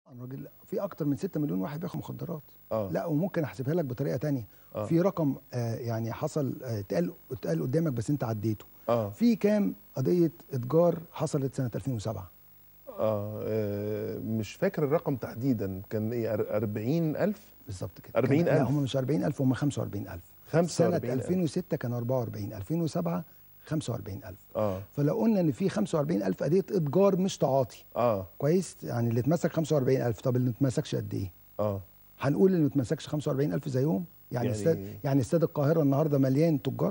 الراجل في اكتر من 6 مليون واحد بياخد مخدرات اه لا وممكن احسبها لك بطريقه تانية آه. في رقم آه يعني حصل آه، اتقال اتقال قدامك بس انت عديته اه في كام قضيه اتجار حصلت سنه 2007 اه آه، مش فاكر الرقم تحديدا كان ايه 40000 بالظبط كده 40,000. كان- لا هم مش 40000 هم 45000 سنه 45000 2006 كان 44 2007 45000 اه فلو قلنا ان في 45000 قضيه اتجار مش تعاطي اه كويس يعني اللي اتمسك 45000 طب اللي ما اتمسكش قد ايه اه هنقول اللي ما اتمسكش 45000 زيهم يعني, يعني- استاد يعني استاد القاهره النهارده مليان تجار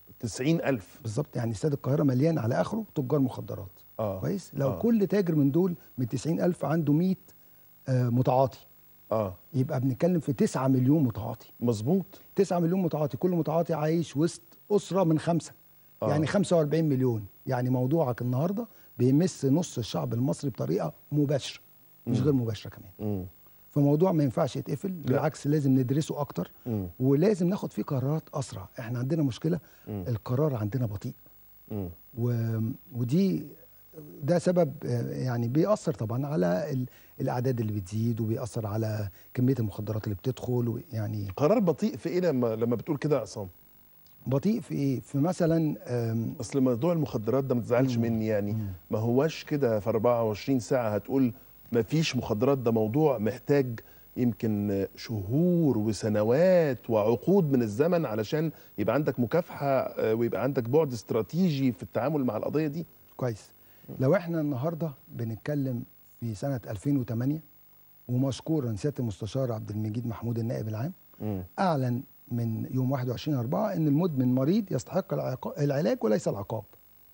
90000 بالظبط يعني استاد القاهره مليان على اخره تجار مخدرات اه كويس لو آه. كل تاجر من دول من 90000 عنده 100 آه متعاطي اه يبقى بنتكلم في 9 مليون متعاطي مظبوط 9 مليون متعاطي كل متعاطي عايش وسط اسره من خمسه آه. يعني 45 مليون يعني موضوعك النهارده بيمس نص الشعب المصري بطريقه مباشره مش مم. غير مباشره كمان مم. فموضوع ما ينفعش يتقفل بالعكس لازم ندرسه اكتر مم. ولازم ناخد فيه قرارات اسرع احنا عندنا مشكله مم. القرار عندنا بطيء مم. و... ودي ده سبب آه، يعني بيأثر طبعا على ال... الاعداد اللي بتزيد وبيأثر على كميه المخدرات اللي بتدخل يعني قرار بطيء في ايه لما لما بتقول كده يا عصام بطيء في ايه في مثلا آم، اصل موضوع المخدرات ده ما تزعلش مني يعني ما هواش كده في 24 ساعه هتقول ما فيش مخدرات ده موضوع محتاج يمكن شهور وسنوات وعقود من الزمن علشان يبقى عندك مكافحه آه، ويبقى عندك بعد استراتيجي في التعامل مع القضيه دي كويس لو احنا النهارده بنتكلم في سنه 2008 ومشكورا سياده المستشار عبد المجيد محمود النائب العام مم. اعلن من يوم 21 4 ان المدمن مريض يستحق العقا- العلاج وليس العقاب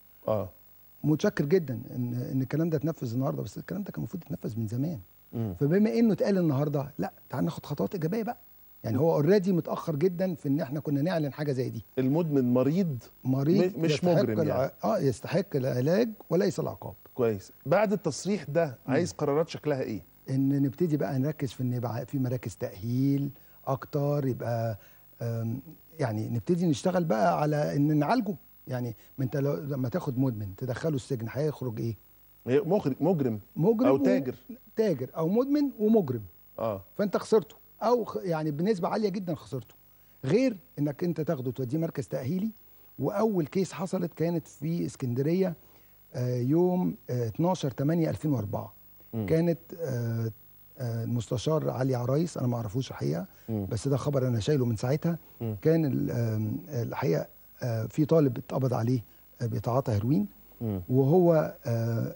اه متشكر جدا ان ان الكلام ده اتنفذ النهارده بس الكلام ده كان المفروض يتنفذ من زمان مم. فبما انه اتقال النهارده لا تعال ناخد خطوات ايجابيه بقى يعني هو اوريدي متاخر جدا في ان احنا كنا نعلن حاجه زي دي المدمن مريض مريض م- مش يستحق مجرم الع... يعني. اه يستحق العلاج وليس العقاب كويس بعد التصريح ده عايز قرارات شكلها ايه ان نبتدي بقى نركز في ان يبقى في مراكز تاهيل اكتر يبقى آم، يعني نبتدي نشتغل بقى على ان نعالجه يعني ما انت لو لما تاخد مدمن تدخله السجن هيخرج ايه هي مخرج مجرم مجرم او و- تاجر تاجر او مدمن ومجرم اه فانت خسرته او خ- يعني بنسبه عاليه جدا خسرته غير انك انت تاخده توديه مركز تاهيلي واول كيس حصلت كانت في اسكندريه آه، يوم آه، 12 8 2004 مم. كانت آه، آه، المستشار علي عرايس انا ما اعرفوش الحقيقه مم. بس ده خبر انا شايله من ساعتها مم. كان ال- آم، الحقيقه آه، في طالب اتقبض عليه آه، بيتعاطى هيروين مم. وهو آه،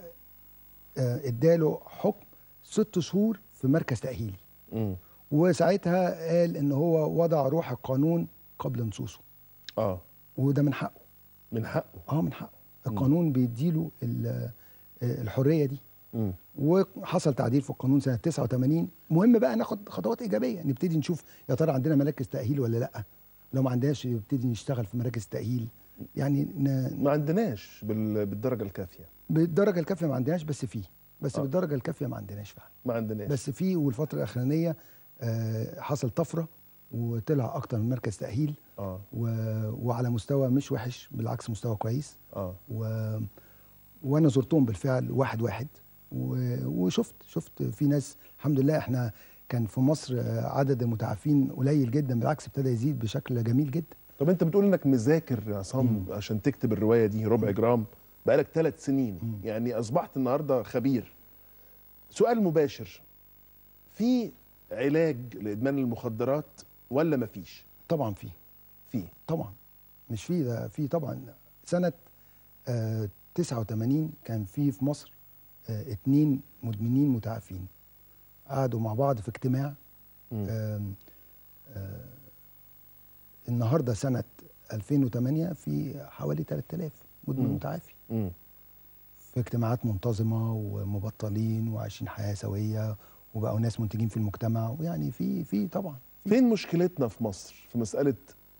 آه، اداله حكم ست شهور في مركز تاهيلي مم. وساعتها قال ان هو وضع روح القانون قبل نصوصه اه وده من حقه من حقه اه من حقه القانون بيديله ال- آه، الحريه دي مم. وحصل تعديل في القانون سنه 89 مهم بقى ناخد خطوات ايجابيه نبتدي نشوف يا ترى عندنا مراكز تاهيل ولا لا لو ما عندناش نبتدي نشتغل في مراكز تاهيل يعني ن... ما عندناش بال... بالدرجه الكافيه بالدرجه الكافيه ما عندناش بس فيه بس آه. بالدرجه الكافيه ما عندناش فعلا ما عندناش بس في والفتره الاخرانيه آه، حصل طفره وطلع اكتر من مركز تاهيل اه و... وعلى مستوى مش وحش بالعكس مستوى كويس اه و... وانا زرتهم بالفعل واحد واحد و... وشفت شفت في ناس الحمد لله احنا كان في مصر آه، عدد المتعافين قليل جدا بالعكس ابتدى يزيد بشكل جميل جدا طب انت بتقول انك مذاكر يا عصام عشان تكتب الروايه دي ربع جرام بقالك ثلاث سنين يعني اصبحت النهارده خبير سؤال مباشر في علاج لادمان المخدرات ولا مفيش طبعا في في طبعا مش في ده في طبعا سنه آه 89 كان في في مصر آه اتنين مدمنين متعافين قعدوا مع بعض في اجتماع مم. آم، آه النهارده سنه 2008 في حوالي 3000 مدمن مم. متعافي مم. في اجتماعات منتظمه ومبطلين وعايشين حياه سويه وبقوا ناس منتجين في المجتمع ويعني في في طبعا فين مشكلتنا في مصر في مسألة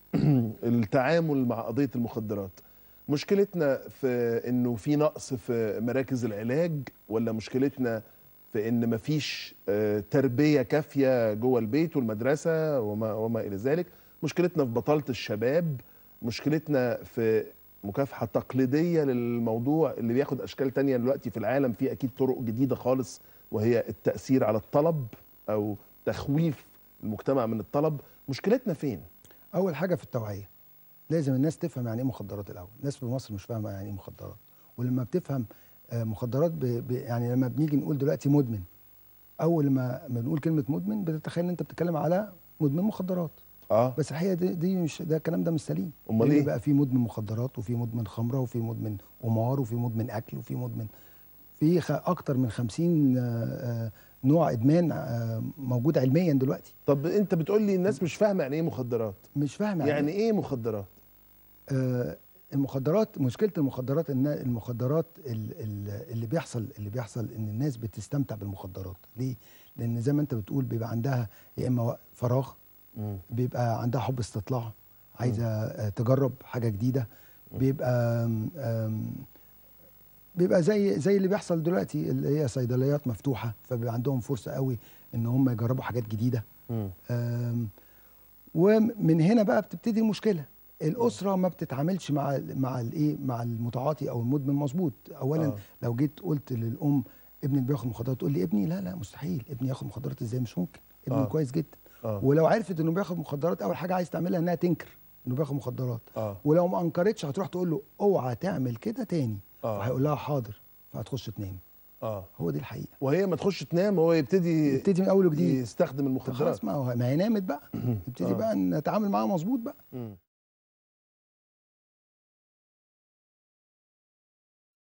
التعامل مع قضية المخدرات مشكلتنا في انه في نقص في مراكز العلاج ولا مشكلتنا في ان مفيش آه، تربية كافية جوه البيت والمدرسة وما, وما الى ذلك مشكلتنا في بطالة الشباب مشكلتنا في مكافحة تقليدية للموضوع اللي بياخد اشكال تانية دلوقتي في العالم في اكيد طرق جديدة خالص وهي التاثير على الطلب او تخويف المجتمع من الطلب مشكلتنا فين اول حاجه في التوعيه لازم الناس تفهم يعني ايه مخدرات الاول الناس في مصر مش فاهمه يعني ايه مخدرات ولما بتفهم آه، مخدرات ب... ب... يعني لما بنيجي نقول دلوقتي مدمن اول ما ما بنقول كلمه مدمن بتتخيل ان انت بتتكلم على مدمن مخدرات اه بس الحقيقه دي, دي مش ده الكلام ده مش سليم أمال لأن إيه؟ بقى في مدمن مخدرات وفي مدمن خمره وفي مدمن قمار وفي مدمن اكل وفي مدمن في خ... اكتر من 50 آه، آه، نوع ادمان آه، موجود علميا دلوقتي طب انت بتقول لي الناس مش فاهمه يعني ايه مخدرات مش فاهم يعني ايه مخدرات آه، المخدرات مشكله المخدرات ان المخدرات ال- ال- اللي بيحصل اللي بيحصل ان الناس بتستمتع بالمخدرات ليه لان زي ما انت بتقول بيبقى عندها يا اما وق- فراغ مم. بيبقى عندها حب استطلاع عايزه آه، تجرب حاجه جديده بيبقى آم، آم، بيبقى زي زي اللي بيحصل دلوقتي اللي هي صيدليات مفتوحه فبيبقى عندهم فرصه قوي ان هم يجربوا حاجات جديده مم. آم، ومن هنا بقى بتبتدي المشكله الاسره ما بتتعاملش مع مع الايه مع المتعاطي او المدمن مظبوط اولا آه. آه. لو جيت قلت للام ابنك بياخد مخدرات تقول لي ابني لا لا مستحيل ابني ياخد مخدرات ازاي مش ممكن ابني آه. آه. كويس جدا اه ولو عرفت انه بياخد مخدرات اول حاجه عايز تعملها انها تنكر انه بياخد مخدرات اه ولو ما انكرتش هتروح تقول له اوعى تعمل كده تاني اه فهيقول لها حاضر فهتخش تنام اه هو دي الحقيقه وهي ما تخش تنام هو يبتدي يبتدي من اول وجديد يستخدم المخدرات خلاص ما هو ما هي نامت بقى يبتدي آه. بقى نتعامل معاها مظبوط بقى مم.